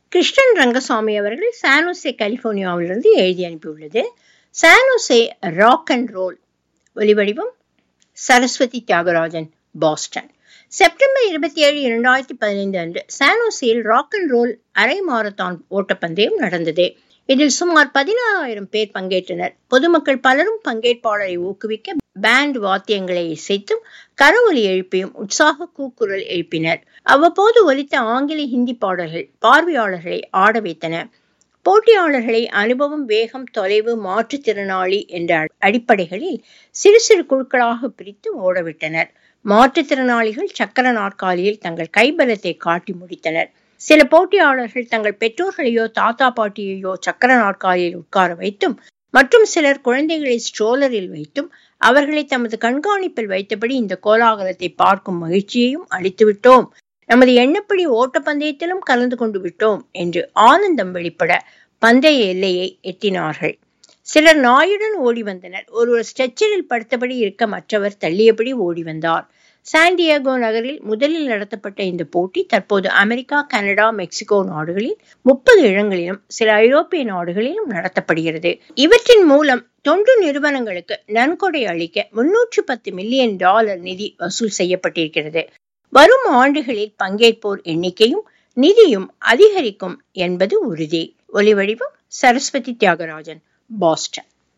கிருஷ்ணன் ரங்கசாமி அவர்கள் சானோசே கலிபோர்னியாவிலிருந்து எழுதி அனுப்பியுள்ளது சானோசே ராக் அண்ட் ரோல் ஒலிவடிவம் சரஸ்வதி தியாகராஜன் பாஸ்டன் செப்டம்பர் இருபத்தி ஏழு இரண்டாயிரத்தி பதினைந்து அன்று சானோசியில் ராக் அண்ட் ரோல் அரை மாரத்தான் ஓட்டப்பந்தயம் நடந்தது இதில் சுமார் பதினாறாயிரம் பேர் பங்கேற்றனர் பொதுமக்கள் பலரும் பங்கேற்பாளரை ஊக்குவிக்க பேண்ட் வாத்தியங்களை இசைத்தும் கரவொலி எழுப்பியும் உற்சாக கூக்குரல் எழுப்பினர் அவ்வப்போது ஒலித்த ஆங்கில ஹிந்தி பாடல்கள் பார்வையாளர்களை ஆட வைத்தன போட்டியாளர்களை அனுபவம் வேகம் தொலைவு மாற்றுத்திறனாளி என்ற அடிப்படைகளில் சிறு சிறு குழுக்களாக பிரித்து ஓடவிட்டனர் மாற்றுத்திறனாளிகள் சக்கர நாற்காலியில் தங்கள் கைபலத்தை காட்டி முடித்தனர் சில போட்டியாளர்கள் தங்கள் பெற்றோர்களையோ தாத்தா பாட்டியையோ சக்கர நாற்காலியில் உட்கார வைத்தும் மற்றும் சிலர் குழந்தைகளை ஸ்ட்ரோலரில் வைத்தும் அவர்களை தமது கண்காணிப்பில் வைத்தபடி இந்த கோலாகலத்தை பார்க்கும் மகிழ்ச்சியையும் அளித்துவிட்டோம் நமது எண்ணப்படி ஓட்டப்பந்தயத்திலும் கலந்து கொண்டு விட்டோம் என்று ஆனந்தம் வெளிப்பட பந்தய எல்லையை எட்டினார்கள் சிலர் நாயுடன் ஓடி வந்தனர் ஒருவர் ஸ்ட்ரெச்சரில் படுத்தபடி இருக்க மற்றவர் தள்ளியபடி ஓடி வந்தார் சாண்டியாகோ நகரில் முதலில் நடத்தப்பட்ட இந்த போட்டி தற்போது அமெரிக்கா கனடா மெக்சிகோ நாடுகளில் முப்பது இடங்களிலும் சில ஐரோப்பிய நாடுகளிலும் நடத்தப்படுகிறது இவற்றின் மூலம் தொண்டு நிறுவனங்களுக்கு நன்கொடை அளிக்க முன்னூற்று பத்து மில்லியன் டாலர் நிதி வசூல் செய்யப்பட்டிருக்கிறது வரும் ஆண்டுகளில் பங்கேற்போர் எண்ணிக்கையும் நிதியும் அதிகரிக்கும் என்பது உறுதி ஒலி வடிவம் சரஸ்வதி தியாகராஜன் பாஸ்டன்